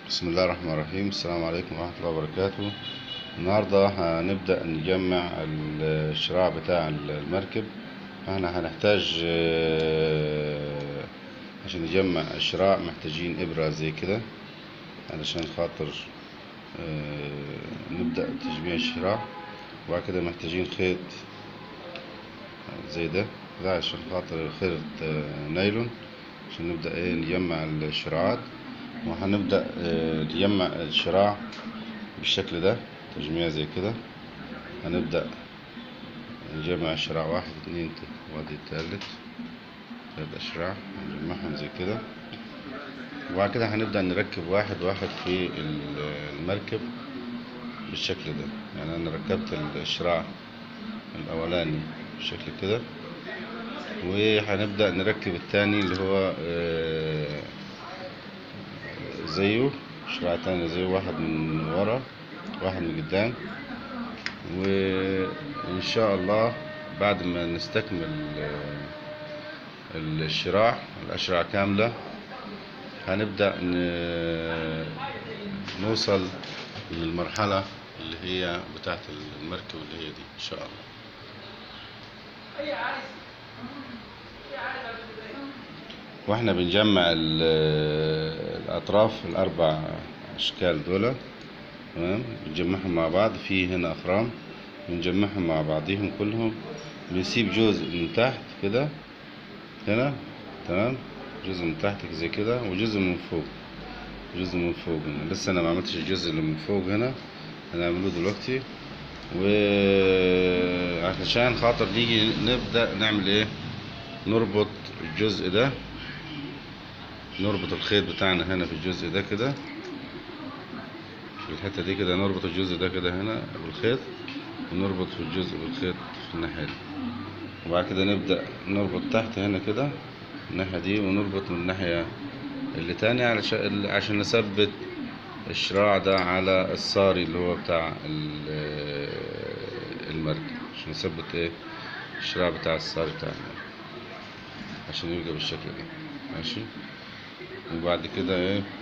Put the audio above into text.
بسم الله الرحمن الرحيم السلام عليكم ورحمة الله وبركاته النهاردة هنبدأ نجمع الشراع بتاع المركب احنا هنحتاج آه، عشان نجمع الشراع محتاجين إبرة زي كده علشان خاطر آه، نبدأ تجميع الشراع وبعد كده محتاجين خيط زي ده ده عشان خاطر خيط آه، نايلون عشان نبدأ ايه نجمع الشراعات وهنبدأ آه، نجمع الشراع بالشكل ده تجميع زي كده هنبدأ نجمع الشراع واحد اتنين ت- وادي التالت تلات أشراع هنجمعهم زي كده وبعد كده هنبدأ نركب واحد واحد في ال- المركب بالشكل ده يعني أنا ركبت الشراع الأولاني بالشكل كده وهنبدأ نركب التاني اللي هو آه، زيه شراع تاني زيه واحد من ورا واحد من قدام وإن شاء الله بعد ما نستكمل آه، الشراع الأشراع كاملة هنبدأ ن- نوصل للمرحلة اللي هي بتاعت المركب اللي هي دي إن شاء الله واحنا بنجمع ال- الأطراف الأربع أشكال دول تمام بنجمعهم مع بعض في هنا أخرام بنجمعهم مع بعضيهم كلهم بنسيب جزء من تحت كده هنا تمام جزء من تحت زي كده وجزء من فوق جزء من فوق هنا لسه انا ما عملتش الجزء اللي من فوق هنا هنعمله دلوقتي وعشان خاطر نيجي نبدأ نعمل ايه نربط الجزء ده نربط الخيط بتاعنا هنا في الجزء ده كده في الحتة دي كده نربط الجزء ده كده هنا بالخيط ونربط في الجزء بالخيط في الناحية دي وبعد كده نبدأ نربط تحت هنا كده الناحية دي ونربط من الناحية اللي تاني علشان عشان نثبت الشراع ده على الصاري اللي هو بتاع ال- المركب عشان نثبت ايه الشراع بتاع الصاري بتاع المركب عشان يبقى بالشكل ده ماشي وبعد كده ايه